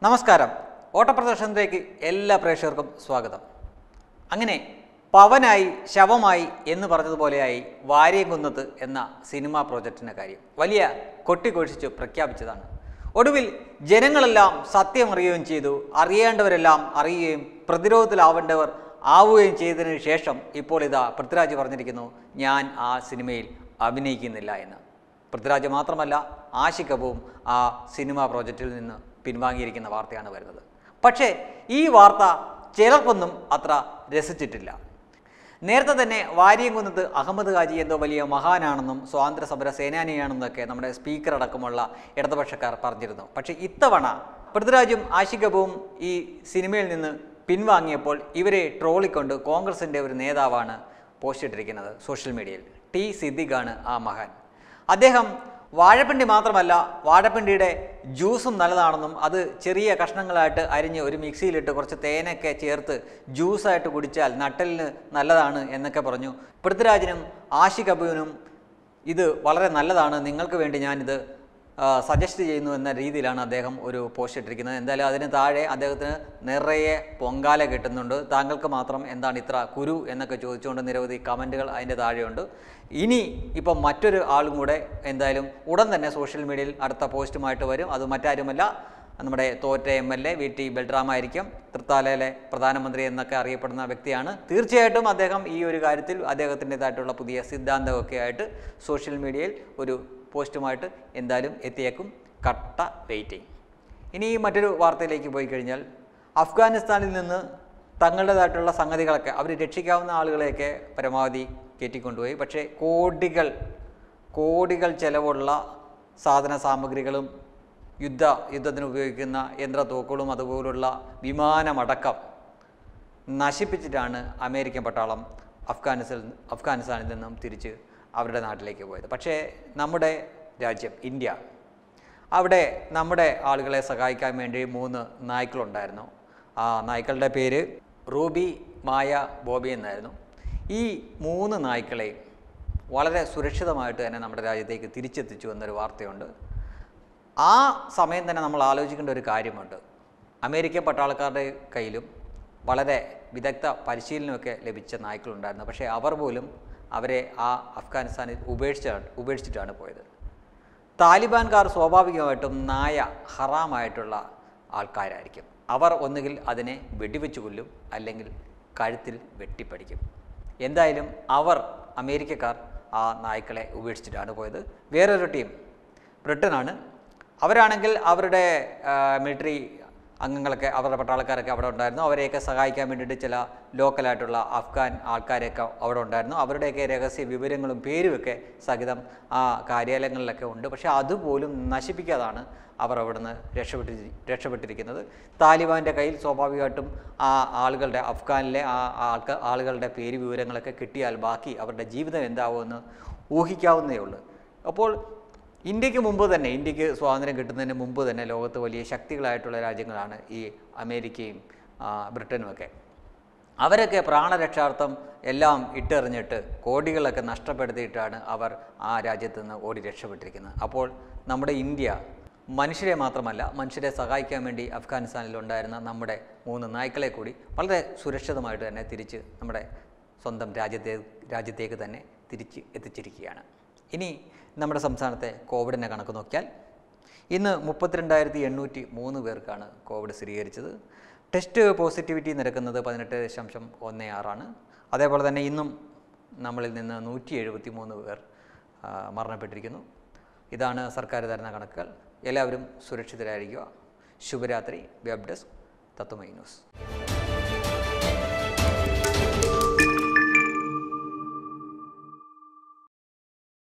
നമസ്കാരം ഓട്ടപ്രദർശനത്തിലേക്ക് എല്ലാ പ്രേക്ഷകർക്കും സ്വാഗതം അങ്ങനെ പവനായി ശവമായി എന്ന് പറഞ്ഞതുപോലെയായി വാര്യംകുന്നത്ത് എന്ന സിനിമാ പ്രോജക്റ്റിൻ്റെ കാര്യം വലിയ കൊട്ടിക്കൊഴിച്ചു പ്രഖ്യാപിച്ചതാണ് ഒടുവിൽ ജനങ്ങളെല്ലാം സത്യം അറിയുകയും ചെയ്തു അറിയേണ്ടവരെല്ലാം അറിയുകയും പ്രതിരോധത്തിലാവേണ്ടവർ ആവുകയും ചെയ്തതിനു ശേഷം ഇപ്പോൾ ഇതാ പൃഥ്വിരാജ് പറഞ്ഞിരിക്കുന്നു ഞാൻ ആ സിനിമയിൽ അഭിനയിക്കുന്നില്ല എന്ന് പൃഥ്വിരാജ് മാത്രമല്ല ആഷിഖബും ആ സിനിമാ പ്രോജക്റ്റിൽ നിന്ന് പിൻവാങ്ങിയിരിക്കുന്ന വാർത്തയാണ് വരുന്നത് പക്ഷേ ഈ വാർത്ത ചിലർക്കൊന്നും അത്ര രസിച്ചിട്ടില്ല നേരത്തെ തന്നെ വാര്യംകുന്നത്ത് അഹമ്മദ് ഹാജി എന്തോ വലിയ മഹാനാണെന്നും സ്വാതന്ത്ര്യ സമര സേനാനിയാണെന്നൊക്കെ നമ്മുടെ സ്പീക്കർ അടക്കമുള്ള ഇടതുപക്ഷക്കാർ പറഞ്ഞിരുന്നു പക്ഷേ ഇത്തവണ പൃഥ്വിരാജും ആഷിഖബും ഈ സിനിമയിൽ നിന്ന് പിൻവാങ്ങിയപ്പോൾ ഇവരെ ട്രോളിക്കൊണ്ട് കോൺഗ്രസിൻ്റെ ഒരു നേതാവാണ് പോസ്റ്റ് ഇട്ടിരിക്കുന്നത് സോഷ്യൽ മീഡിയയിൽ ടി സിദ്ദിഖാണ് ആ മഹാൻ അദ്ദേഹം വാഴപ്പിണ്ടി മാത്രമല്ല വാഴപ്പിണ്ടിയുടെ ജ്യൂസും നല്ലതാണെന്നും അത് ചെറിയ കഷ്ണങ്ങളായിട്ട് അരിഞ്ഞ് ഒരു മിക്സിയിലിട്ട് കുറച്ച് തേനൊക്കെ ചേർത്ത് ജ്യൂസായിട്ട് കുടിച്ചാൽ നട്ടലിന് നല്ലതാണ് എന്നൊക്കെ പറഞ്ഞു പൃഥ്വിരാജിനും ആഷിഖ് അബുവിനും ഇത് വളരെ നല്ലതാണ് നിങ്ങൾക്ക് വേണ്ടി ഞാനിത് സജസ്റ്റ് ചെയ്യുന്നു എന്ന രീതിയിലാണ് അദ്ദേഹം ഒരു പോസ്റ്റ് ഇട്ടിരിക്കുന്നത് എന്തായാലും അതിന് താഴെ അദ്ദേഹത്തിന് നിറയെ പൊങ്കാല കിട്ടുന്നുണ്ട് താങ്കൾക്ക് മാത്രം എന്താണ് ഇത്ര കുരു എന്നൊക്കെ ചോദിച്ചുകൊണ്ട് നിരവധി കമൻറ്റുകൾ അതിൻ്റെ താഴെയുണ്ട് ഇനി ഇപ്പം മറ്റൊരു ആളും കൂടെ എന്തായാലും ഉടൻ തന്നെ സോഷ്യൽ മീഡിയയിൽ അടുത്ത പോസ്റ്റുമായിട്ട് വരും അത് മറ്റാരുമല്ല നമ്മുടെ തോറ്റ M L A V T ബൽറാമായിരിക്കും തൃത്താലയിലെ പ്രധാനമന്ത്രി എന്നൊക്കെ അറിയപ്പെടുന്ന വ്യക്തിയാണ് തീർച്ചയായിട്ടും അദ്ദേഹം ഈ ഒരു കാര്യത്തിൽ അദ്ദേഹത്തിൻ്റെതായിട്ടുള്ള പുതിയ സിദ്ധാന്തമൊക്കെ ആയിട്ട് സോഷ്യൽ മീഡിയയിൽ ഒരു പോസ്റ്റുമായിട്ട് എന്തായാലും എത്തിയേക്കും കട്ട വെയിറ്റിംഗ് ഇനി മറ്റൊരു വാർത്തയിലേക്ക് പോയി കഴിഞ്ഞാൽ അഫ്ഗാനിസ്ഥാനിൽ നിന്ന് തങ്ങളുടേതായിട്ടുള്ള സംഗതികളൊക്കെ അവർ രക്ഷിക്കാവുന്ന ആളുകളെയൊക്കെ പരമാവധി കയറ്റിക്കൊണ്ടുപോയി പക്ഷേ കോടികൾ കോടികൾ ചെലവുള്ള സാധന സാമഗ്രികളും യുദ്ധ യുദ്ധത്തിന് ഉപയോഗിക്കുന്ന യന്ത്രത്തോക്കുകളും അതുപോലുള്ള വിമാനമടക്കം നശിപ്പിച്ചിട്ടാണ് അമേരിക്കൻ പട്ടാളം അഫ്ഗാനിസ്ഥാൻ അഫ്ഗാനിസ്ഥാനിൽ നിന്നും തിരിച്ച് അവരുടെ നാട്ടിലേക്ക് പോയത് പക്ഷേ നമ്മുടെ രാജ്യം ഇന്ത്യ അവിടെ നമ്മുടെ ആളുകളെ സഹായിക്കാൻ വേണ്ടി മൂന്ന് നായ്ക്കളുണ്ടായിരുന്നു ആ നായ്ക്കളുടെ പേര് റൂബി മായ ബോബി എന്നായിരുന്നു ഈ മൂന്ന് നായ്ക്കളെയും വളരെ സുരക്ഷിതമായിട്ട് തന്നെ നമ്മുടെ രാജ്യത്തേക്ക് തിരിച്ചെത്തിച്ചു എന്നൊരു വാർത്തയുണ്ട് ആ സമയം തന്നെ നമ്മൾ ആലോചിക്കേണ്ട ഒരു കാര്യമുണ്ട് അമേരിക്കൻ പട്ടാളക്കാരുടെ കയ്യിലും വളരെ വിദഗ്ധ പരിശീലനമൊക്കെ ലഭിച്ച നായ്ക്കളുണ്ടായിരുന്നു പക്ഷേ അവർ പോലും അവരെ ആ അഫ്ഗാനിസ്ഥാനിൽ ഉപേക്ഷിച്ചാണ് ഉപേക്ഷിച്ചിട്ടാണ് പോയത് താലിബാൻകാർ സ്വാഭാവികമായിട്ടും നായ ഹറാമായിട്ടുള്ള ആൾക്കാരായിരിക്കും അവർ ഒന്നുകിൽ അതിനെ വെടിവെച്ച് കൊല്ലും അല്ലെങ്കിൽ കഴുത്തിൽ വെട്ടിപ്പടിക്കും എന്തായാലും അവർ അമേരിക്കക്കാർ ആ നായ്ക്കളെ ഉപേക്ഷിച്ചിട്ടാണ് പോയത് വേറൊരു ടീം ബ്രിട്ടനാണ് അവരാണെങ്കിൽ അവരുടെ മിലിറ്ററി അംഗങ്ങളൊക്കെ അവരുടെ പട്ടാളക്കാരൊക്കെ അവിടെ ഉണ്ടായിരുന്നു അവരെയൊക്കെ സഹായിക്കാൻ വേണ്ടിയിട്ട് ചില ലോക്കലായിട്ടുള്ള അഫ്ഗാൻ ആൾക്കാരൊക്കെ അവിടെ ഉണ്ടായിരുന്നു അവരുടെയൊക്കെ രഹസ്യ വിവരങ്ങളും പേരുമൊക്കെ സഹിതം ആ കാര്യാലയങ്ങളിലൊക്കെ ഉണ്ട് പക്ഷേ അതുപോലും നശിപ്പിക്കാതാണ് അവർ അവിടുന്ന് രക്ഷപ്പെട്ടി രക്ഷപ്പെട്ടിരിക്കുന്നത് താലിബാൻ്റെ കയ്യിൽ സ്വാഭാവികമായിട്ടും ആ ആളുകളുടെ അഫ്ഗാനിലെ ആ ആൾക്ക ആളുകളുടെ പേര് വിവരങ്ങളൊക്കെ കിട്ടിയാൽ ബാക്കി അവരുടെ ജീവിതം എന്താവുമെന്ന് ഊഹിക്കാവുന്നതേ ഉള്ളൂ അപ്പോൾ ഇന്ത്യക്ക് മുമ്പ് തന്നെ ഇന്ത്യക്ക് സ്വാതന്ത്ര്യം കിട്ടുന്നതിന് മുമ്പ് തന്നെ ലോകത്ത് വലിയ ശക്തികളായിട്ടുള്ള രാജ്യങ്ങളാണ് ഈ അമേരിക്കയും ആ, ബ്രിട്ടനും ഒക്കെ അവരൊക്കെ പ്രാണരക്ഷാർത്ഥം എല്ലാം ഇട്ടെറിഞ്ഞിട്ട് കോടികളൊക്കെ നഷ്ടപ്പെടുത്തിയിട്ടാണ് അവർ ആ രാജ്യത്ത് നിന്ന് ഓടി രക്ഷപ്പെട്ടിരിക്കുന്നത് അപ്പോൾ നമ്മുടെ ഇന്ത്യ മനുഷ്യരെ മാത്രമല്ല മനുഷ്യരെ സഹായിക്കാൻ വേണ്ടി അഫ്ഗാനിസ്ഥാനിൽ ഉണ്ടായിരുന്ന നമ്മുടെ മൂന്ന് നായ്ക്കളെ കൂടി വളരെ സുരക്ഷിതമായിട്ട് തന്നെ തിരിച്ച് നമ്മുടെ സ്വന്തം രാജ്യത്തെ രാജ്യത്തേക്ക് തന്നെ തിരിച്ച് എത്തിച്ചിരിക്കുകയാണ് ഇനി നമ്മുടെ സംസ്ഥാനത്തെ കോവിഡിൻ്റെ കണക്ക് നോക്കിയാൽ ഇന്ന് മുപ്പത്തിരണ്ടായിരത്തി എണ്ണൂറ്റി മൂന്ന് പേർക്കാണ് കോവിഡ് സ്ഥിരീകരിച്ചത് ടെസ്റ്റ് പോസിറ്റിവിറ്റി നിരക്കുന്നത് പതിനെട്ട് ദശാംശം ഒന്ന് ആറാണ് അതേപോലെ തന്നെ ഇന്നും നമ്മളിൽ നിന്ന് നൂറ്റി എഴുപത്തി മൂന്ന് പേർ ആ, മരണപ്പെട്ടിരിക്കുന്നു ഇതാണ് സർക്കാർ തരുന്ന കണക്കുകൾ എല്ലാവരും സുരക്ഷിതരായിരിക്കുക ശുഭരാത്രി വെബ് ഡെസ്ക് തത്വമൈ ന്യൂസ്